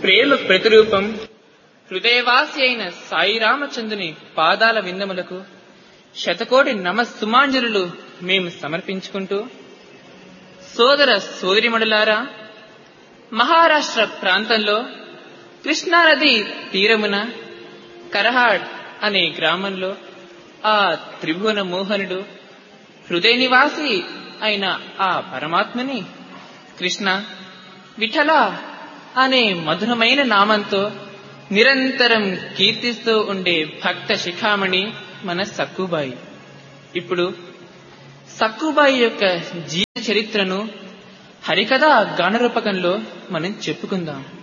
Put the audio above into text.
ప్రేమ ప్రతిరూపం హృదయవాసి అయిన సాయి రామచంద్రుని పాదాల విందములకు శతకోటి నమస్సుమాంజలులు మేము సమర్పించుకుంటూ సోదర సోదరిమణులారా మహారాష్ట్ర ప్రాంతంలో కృష్ణానది తీరమున కరహాడ్ అనే గ్రామంలో ఆ త్రిభువన మోహనుడు హృదయ నివాసి అయిన ఆ పరమాత్మని కృష్ణ విఠల అనే మధురమైన నామంతో నిరంతరం కీర్తిస్తూ ఉండే భక్త శిఖామణి మన సక్కుబాయి ఇప్పుడు సక్కుబాయి యొక్క జీవిత చరిత్రను హరికథ గానరూపకంలో మనం చెప్పుకుందాం